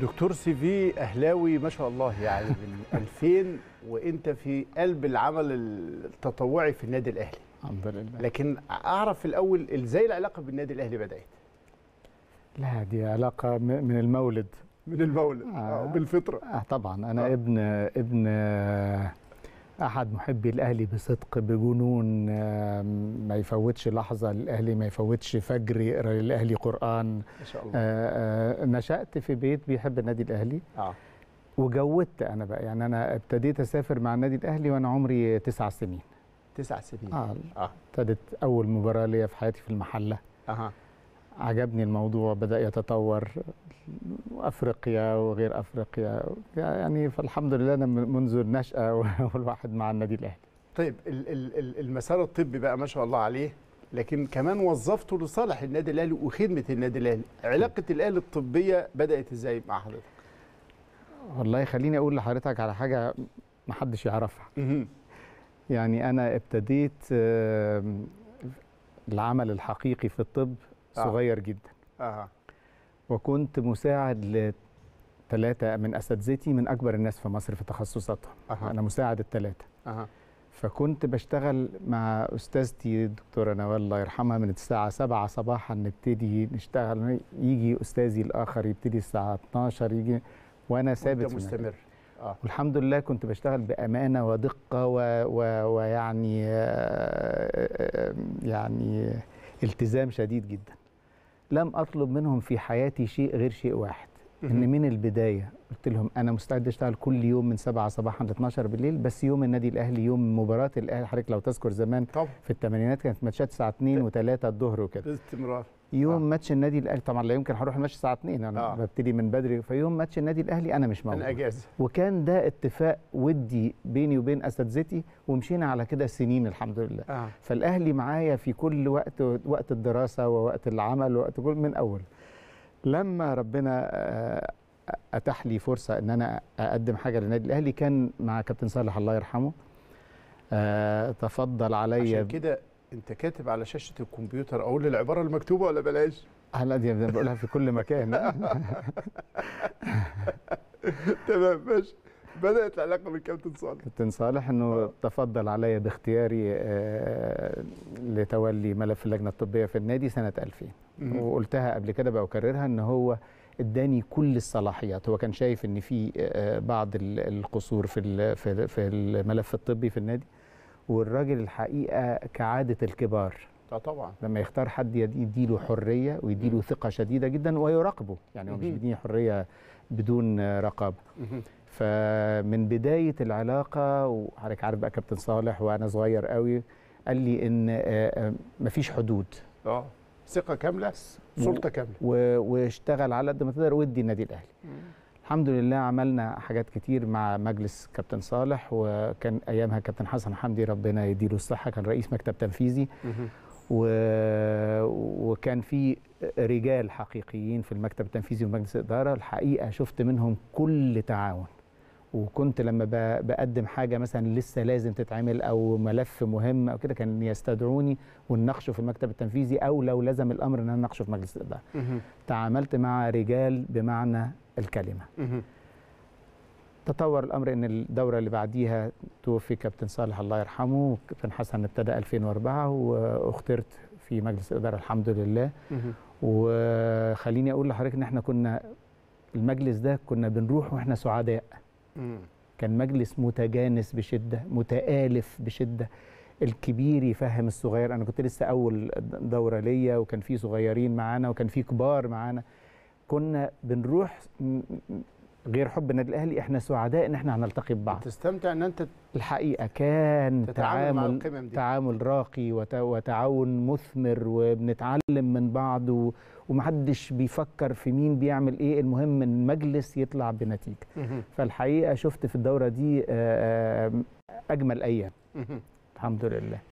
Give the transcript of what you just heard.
دكتور سي في اهلاوي ما شاء الله يعني من 2000 وانت في قلب العمل التطوعي في النادي الاهلي الحمد لله لكن اعرف الاول ازاي العلاقه بالنادي الاهلي بدات لا دي علاقة م- من المولد من المولد آه. آه. بالفطره آه طبعا أنا آه. ابن ابن آه، أحد محبي الأهلي بصدق بجنون آه، ما يفوتش لحظة للأهلي ما يفوتش فجر يقرأ للأهلي قرآن ما شاء الله آه، آه، نشأت في بيت بيحب النادي الأهلي اه وجودت أنا بقى يعني أنا ابتديت أسافر مع النادي الأهلي وأنا عمري تسع سنين تسع سنين آه اه ابتدت أول مباراة ليا في حياتي في المحلة اها عجبني الموضوع بدأ يتطور افريقيا وغير افريقيا يعني فالحمد لله انا من- منذ النشأة والواحد مع النادي الاهلي طيب ال- ال- ال- المسار الطبي بقى ما شاء الله عليه لكن كمان وظفته لصالح النادي الاهلي وخدمه النادي الاهلي علاقه الاهلي الطبيه بدات ازاي مع حضرتك والله خليني اقول لحضرتك على حاجة ما حدش يعرفها مهم. يعني انا ابتديت آم، العمل الحقيقي في الطب آه. صغير جدا اها وكنت مساعد لثلاثة من اساتذتي من اكبر الناس في مصر في تخصصاتهم أها. انا مساعد الثلاثة اها فكنت بشتغل مع استاذتي الدكتوره نوال الله يرحمها من الساعه 7 صباحا نبتدي نشتغل يجي استاذي الاخر يبتدي الساعه 12 يجي وانا ثابت وانت في المكان. مستمر اه والحمد لله كنت بشتغل بامانه ودقه و... و... ويعني آه، يعني التزام شديد جدا لم اطلب منهم في حياتي شيء غير شيء واحد ان من البدايه قلت لهم انا مستعد اشتغل كل يوم من 7 صباحا ل 12 بالليل بس يوم النادي الاهلي يوم مباراه الاهلي حضرتك لو تذكر زمان طبعا في الثمانينات كانت ماتشات الساعه 2 و3 الظهر وكده باستمرار يوم آه. ماتش النادي الاهلي طبعا لا يمكن هروح الماتش الساعه 2 انا آه. ببتدي من بدري فيوم ماتش النادي الاهلي انا مش من موجود اجازه وكان ده اتفاق ودي بيني وبين اساتذتي ومشينا على كده سنين الحمد لله اه فالاهلي معايا في كل وقت وقت الدراسه ووقت العمل ووقت كل من اول لما ربنا آه، اتاح لي فرصه ان انا اقدم حاجه للنادي الاهلي كان مع كابتن صالح الله يرحمه آه، تفضل عليا عشان كده انت كاتب على شاشه الكمبيوتر اقول العباره المكتوبه ولا بلاش هلا دي أنا بقولها في كل مكان تمام ماشي بدات العلاقه بالكابتن صالح كابتن صالح انه آه. تفضل عليا باختياري آه، لتولي ملف اللجنه الطبيه في النادي سنه 2000 مهم. وقلتها قبل كده بكررها ان هو اداني كل الصلاحيات هو كان شايف ان في آه، بعض ال- القصور في ال- في في الملف الطبي في النادي والراجل الحقيقه كعاده الكبار اه طبعا لما يختار حد يدي- يديله حريه ويديله ثقه شديده جدا ويراقبه يعني هو مش مهم. بيديني حريه بدون آه، رقابه مهم. فمن بدايه العلاقه وحضرتك عارف بقى كابتن صالح وانا صغير قوي قال لي ان آه، آه، مفيش حدود اه ثقه كامله سلطه كامله و- واشتغل على قد ما تقدر ودي النادي الاهلي الحمد لله عملنا حاجات كتير مع مجلس كابتن صالح وكان ايامها كابتن حسن حمدي ربنا يديله الصحه كان رئيس مكتب تنفيذي مهم. و... وكان في رجال حقيقيين في المكتب التنفيذي ومجلس الاداره الحقيقه شفت منهم كل تعاون وكنت لما ب... بقدم حاجه مثلا لسه لازم تتعمل او ملف مهم او كده كان يستدعوني ونناقشه في المكتب التنفيذي او لو لزم الامر ان انا اناقشه في مجلس الاداره مهم. تعاملت مع رجال بمعنى الكلمه مهم. تطور الامر ان الدوره اللي بعديها توفي كابتن صالح الله يرحمه وكابتن حسن ابتدى 2004 واخترت في مجلس الاداره الحمد لله مهم. وخليني اقول لحضرتك ان احنا كنا المجلس ده كنا بنروح واحنا سعداء مم. كان مجلس متجانس بشده متآلف بشده الكبير يفهم الصغير انا كنت لسه اول دوره ليا وكان في صغيرين معانا وكان في كبار معانا كنا بنروح م- م- غير حب النادي الاهلي احنا سعداء ان احنا هنلتقي ببعض تستمتع ان انت الحقيقه كان تتعامل مع تعامل القمم دي تعامل راقي وت- وتعاون مثمر وبنتعلم من بعض و- ومحدش بيفكر في مين بيعمل ايه المهم ان المجلس يطلع بنتيجه مهم. فالحقيقه شفت في الدوره دي آه، آه، اجمل ايام مهم. الحمد لله